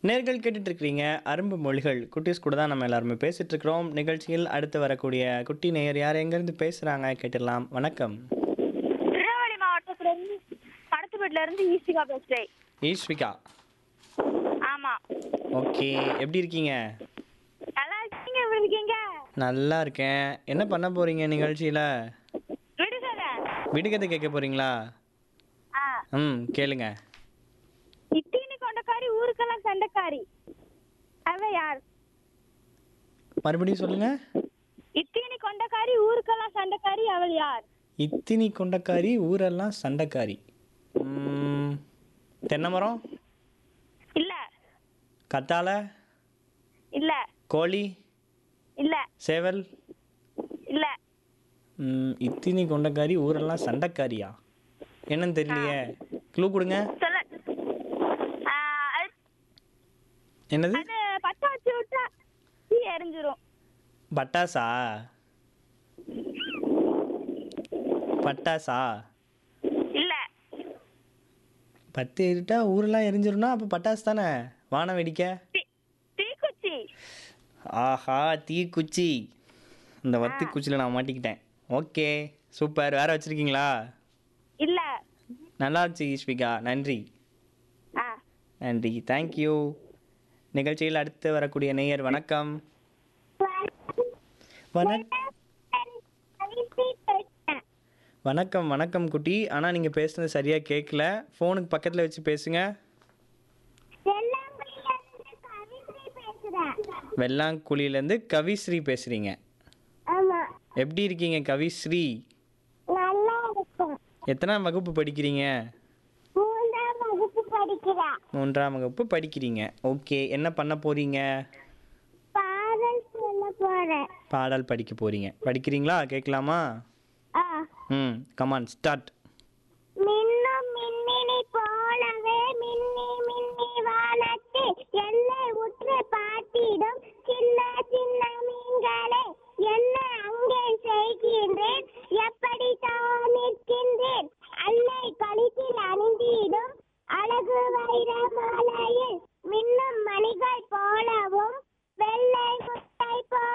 நேர்கள் கேட்டுட்டு இருக்கிறீங்க அரும்பு மொழிகள் குட்டீஸ் கூட தான் நம்ம எல்லாருமே பேசிட்டு இருக்கிறோம் நிகழ்ச்சியில் அடுத்து வரக்கூடிய குட்டி நேயர் யார் எங்கேருந்து பேசுகிறாங்க கேட்டுடலாம் வணக்கம் திருநெல்வேலி மாவட்டத்துல இருந்து படத்துப்பேட்டில இருந்து ஈஸ்டிகா பேசுறேன் ஈஸ்விகா ஆமா ஓகே எப்படி இருக்கீங்க நல்லா இருக்கீங்க எப்படி இருக்கீங்க நல்லா இருக்கேன் என்ன பண்ண போறீங்க நிகழ்ச்சியில் விடுதலை விடுகதை கேட்க போறீங்களா ஆ ம் கேளுங்க இத்தீனி கொண்டக்காரி ஊருக்கெல்லாம் சண்டைக்காரி அவ யார் மறுபடியும் சொல்லுங்க இத்தீனி கொண்டக்காரி ஊருக்கெல்லாம் சண்டைக்காரி அவள் யார் இத்தினி கொண்டக்காரி ஊரெல்லாம் சண்டைக்காரி ம், தென்னை மரம் இல்ல கத்தாழை இல்ல கோழி இல்ல சேவல் இல்ல ம், இத்தினி கொண்டக்காரி ஊரெல்லாம் சண்டைக்காரியா என்னன்னு தெரியலையே க்ளூ கொடுங்க சொல்ல ஆ, அது- என்னது அது பச்சை வச்சு விட்டா தீ எரிஞ்சிரும் பட்டாசா பட்டாசா இல்ல பத்து இருட்டா ஊரெல்லாம் எரிஞ்சிரும்னா அப்போ பட்டாசு தானே வானம் வெடிக்க தீ- தீக்குச்சி ஆஹா தீக்குச்சி இந்த வத்தி குச்சியில் நான் மாட்டிக்கிட்டேன் ஓகே சூப்பர் வேற வச்சிருக்கீங்களா இல்ல நல்லா இருந்துச்சு ஈஸ்விகா நன்றி ஆ நன்றி தேங்க்யூ நிகழ்ச்சியில் அடுத்து வரக்கூடிய நேயர் வணக்கம் வணக் வணக்கம் வணக்கம் குட்டி ஆனால் நீங்கள் பேசுனது சரியாக கேட்கல ஃபோனுக்கு பக்கத்தில் வச்சு பேசுங்க வெள்ளாங்குழியிலேருந்து கவிஸ்ரீ பேசுகிறீங்க ஆமா எப்படி இருக்கீங்க கவிஸ்ரீ நல்லா இருக்கும் எத்தனாம் வகுப்பு படிக்கிறீங்க மூன்றாம் வகுப்பு படிக்கிறா மூன்றாம் வகுப்பு படிக்கிறீங்க ஓகே என்ன பண்ண போகிறீங்க பாடல் சொல்ல போறேன் பாடல் படிக்க போகிறீங்க படிக்கிறீங்களா கேட்கலாமா ஆ ம் கமான் ஸ்டார்ட்